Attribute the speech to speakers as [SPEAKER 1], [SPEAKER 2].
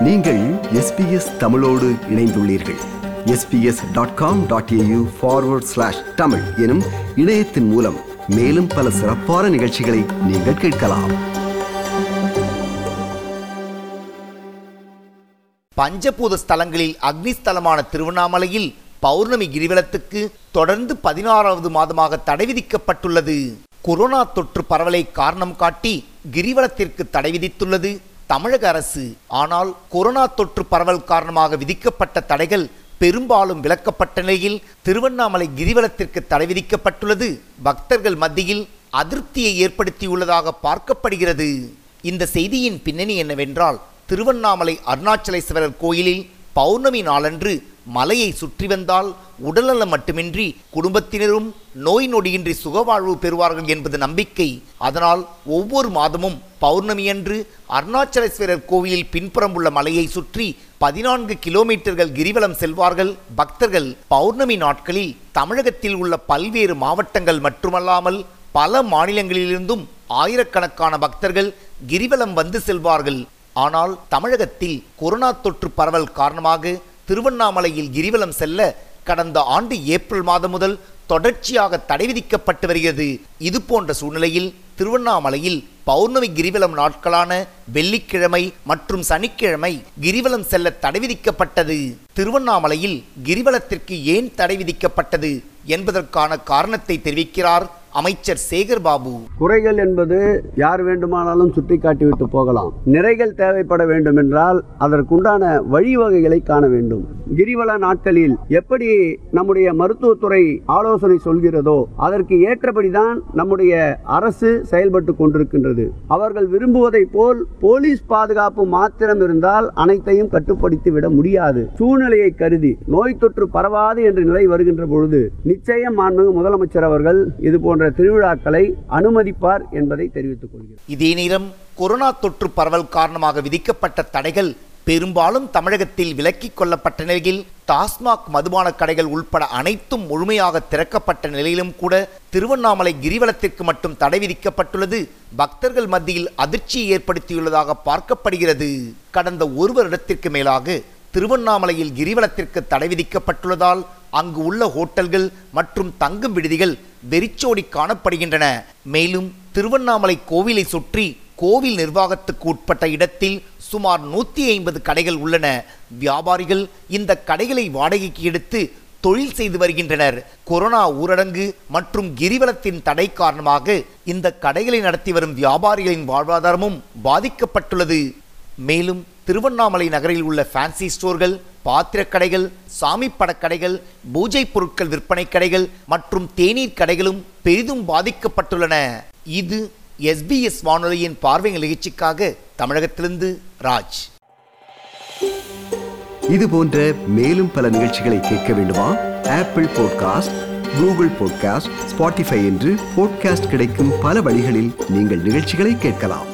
[SPEAKER 1] நீங்கள் எஸ்பிஎஸ் தமிழோடு இணைந்துள்ளீர்கள் SBS dot com dot AU forward slash Tamil எனும் இணையத்தின் மூலம் மேலும் பல சிறப்பான நிகழ்ச்சிகளை நீங்கள் கேட்கலாம்
[SPEAKER 2] பஞ்சபூத ஸ்தலங்களில் அக்னி ஸ்தலமான திருவண்ணாமலையில் பௌர்ணமி கிரிவலத்துக்கு தொடர்ந்து பதினாறாவது மாதமாக தடை விதிக்கப்பட்டுள்ளது கொரோனா தொற்று பரவலை காரணம் காட்டி கிரிவலத்திற்கு தடை விதித்துள்ளது தமிழக அரசு ஆனால் கொரோனா தொற்று பரவல் காரணமாக விதிக்கப்பட்ட தடைகள் பெரும்பாலும் விலக்கப்பட்ட நிலையில் திருவண்ணாமலை கிரிவலத்திற்கு தடை விதிக்கப்பட்டுள்ளது பக்தர்கள் மத்தியில் அதிருப்தியை ஏற்படுத்தியுள்ளதாக பார்க்கப்படுகிறது இந்த செய்தியின் பின்னணி என்னவென்றால் திருவண்ணாமலை அருணாச்சலேஸ்வரர் கோயிலில் பௌர்ணமி நாளன்று மலையை சுற்றி வந்தால் உடல்நலம் மட்டுமின்றி குடும்பத்தினரும் நோய் நொடியின்றி சுகவாழ்வு பெறுவார்கள் என்பது நம்பிக்கை அதனால் ஒவ்வொரு மாதமும் பௌர்ணமியன்று அருணாச்சலேஸ்வரர் கோவிலில் பின்புறம் உள்ள மலையை சுற்றி பதினான்கு கிலோமீட்டர்கள் கிரிவலம் செல்வார்கள் பக்தர்கள் பௌர்ணமி நாட்களில் தமிழகத்தில் உள்ள பல்வேறு மாவட்டங்கள் மட்டுமல்லாமல் பல மாநிலங்களிலிருந்தும் ஆயிரக்கணக்கான பக்தர்கள் கிரிவலம் வந்து செல்வார்கள் ஆனால் தமிழகத்தில் கொரோனா தொற்று பரவல் காரணமாக திருவண்ணாமலையில் கிரிவலம் செல்ல கடந்த ஆண்டு ஏப்ரல் மாதம் முதல் தொடர்ச்சியாக தடை விதிக்கப்பட்டு வருகிறது இது போன்ற சூழ்நிலையில் திருவண்ணாமலையில் பௌர்ணமி கிரிவலம் நாட்களான வெள்ளிக்கிழமை மற்றும் சனிக்கிழமை கிரிவலம் செல்ல தடை விதிக்கப்பட்டது திருவண்ணாமலையில் கிரிவலத்திற்கு ஏன் தடை விதிக்கப்பட்டது என்பதற்கான காரணத்தை தெரிவிக்கிறார் அமைச்சர் சேகர் பாபு
[SPEAKER 3] குறைகள் என்பது யார் வேண்டுமானாலும் சுட்டி காட்டிவிட்டு போகலாம் நிறைகள் தேவைப்பட வேண்டும் என்றால் அதற்குண்டான வழிவகைகளை காண வேண்டும் கிரிவல நாட்களில் எப்படி நம்முடைய மருத்துவத்துறை ஆலோசனை சொல்கிறதோ அதற்கு ஏற்றபடிதான் நம்முடைய அரசு செயல்பட்டு கொண்டிருக்கின்றது அவர்கள் விரும்புவதைப் போல் போலீஸ் பாதுகாப்பு மாத்திரம் இருந்தால் அனைத்தையும் கட்டுப்படுத்தி விட முடியாது சூழ்நிலையை கருதி நோய் தொற்று பரவாது என்ற நிலை வருகின்ற பொழுது நிச்சயம் மாண்புமிகு முதலமைச்சர் அவர்கள் இது போன்ற திருவிழாக்களை அனுமதிப்பார் என்பதை தெரிவித்துக் கொள்கிறேன்
[SPEAKER 2] இதே நேரம் கொரோனா தொற்று பரவல் காரணமாக விதிக்கப்பட்ட தடைகள் பெரும்பாலும் தமிழகத்தில் விலக்கிக் கொள்ளப்பட்ட நிலையில் டாஸ்மாக் மதுபான கடைகள் உள்பட அனைத்தும் முழுமையாக திறக்கப்பட்ட நிலையிலும் கூட திருவண்ணாமலை கிரிவலத்திற்கு மட்டும் தடை விதிக்கப்பட்டுள்ளது பக்தர்கள் மத்தியில் அதிர்ச்சியை ஏற்படுத்தியுள்ளதாக பார்க்கப்படுகிறது கடந்த ஒரு வருடத்திற்கு மேலாக திருவண்ணாமலையில் கிரிவலத்திற்கு தடை விதிக்கப்பட்டுள்ளதால் அங்கு உள்ள ஹோட்டல்கள் மற்றும் தங்கும் விடுதிகள் வெறிச்சோடி காணப்படுகின்றன மேலும் திருவண்ணாமலை கோவிலை சுற்றி கோவில் நிர்வாகத்துக்கு உட்பட்ட இடத்தில் சுமார் நூற்றி ஐம்பது கடைகள் உள்ளன வியாபாரிகள் இந்த கடைகளை வாடகைக்கு எடுத்து தொழில் செய்து வருகின்றனர் கொரோனா ஊரடங்கு மற்றும் கிரிவலத்தின் தடை காரணமாக இந்த கடைகளை நடத்தி வரும் வியாபாரிகளின் வாழ்வாதாரமும் பாதிக்கப்பட்டுள்ளது மேலும் திருவண்ணாமலை நகரில் உள்ள ஃபேன்சி ஸ்டோர்கள் பாத்திரக் கடைகள் சாமி படக்கடைகள் பூஜை பொருட்கள் விற்பனை கடைகள் மற்றும் தேநீர் கடைகளும் பெரிதும் பாதிக்கப்பட்டுள்ளன இது எஸ்பிஎஸ் வானொலியின் பார்வை நிகழ்ச்சிக்காக தமிழகத்திலிருந்து ராஜ்
[SPEAKER 1] இது போன்ற மேலும் பல நிகழ்ச்சிகளை கேட்க வேண்டுமா Apple podcast Google podcast Spotify என்று பாட்காஸ்ட் கிடைக்கும் பல வழிகளில் நீங்கள் நிகழ்ச்சிகளை கேட்கலாம்